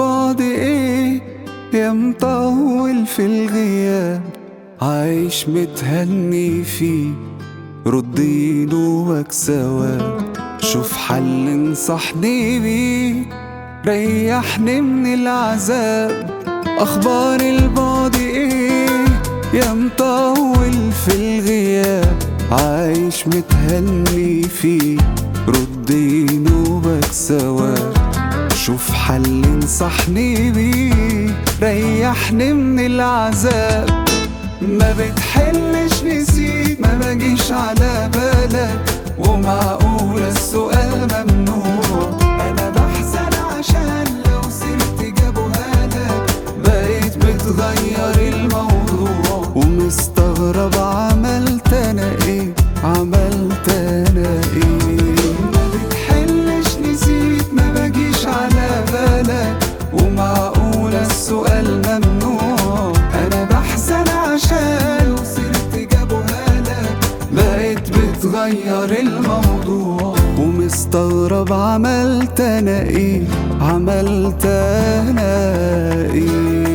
البعد ايه يا مطول في الغياب عايش متهني فيه ردي نوبك سوا شوف حل انصحني بيه ريحني من العذاب اخبار البعد ايه يا مطول في الغياب عايش متهني فيه ردي نوبك سوا شوف حل انصحني بيه ريحني من العذاب ما بتحلش نسيت ما بجيش على بالك ومعقول السؤال ممنوع انا بحزن عشان لو سرت جابوها لك بقيت بتغير الموضوع ومستغرب عملت انا ايه عملت انا ايه ما بتحلش نسيت ما بجيش على بالك ومعقول السؤال ممنوع انا بحزن عشان لو سرت جابوها لك بقيت بتغير الموضوع ومستغرب عملت انا ايه عملت انا ايه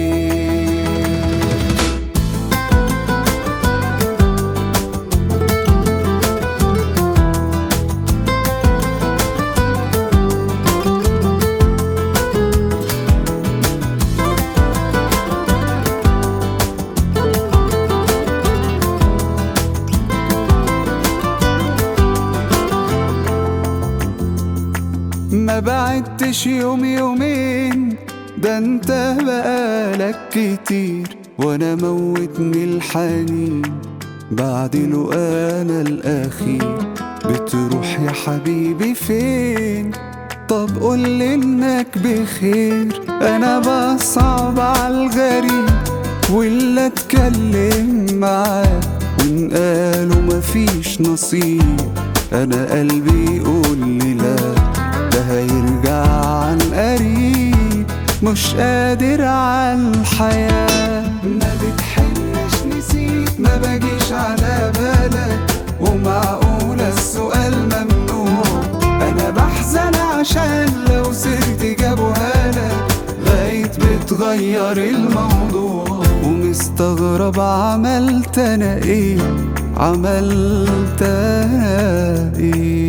ما بعدتش يوم يومين ده انت بقالك كتير وانا موتني الحنين بعد له انا الاخير بتروح يا حبيبي فين طب قولي انك بخير انا بصعب على الغريب ولا اتكلم معاه وان قالوا مفيش نصيب انا قلبي يقول لي لا ده هيرجع عن قريب مش قادر على الحياة ما بتحلش نسيت ما بجيش على بالك ومعقول السؤال ممنوع انا بحزن عشان لو سرت جابوها لك بقيت بتغير الموضوع ومستغرب عملت انا ايه عملت انا ايه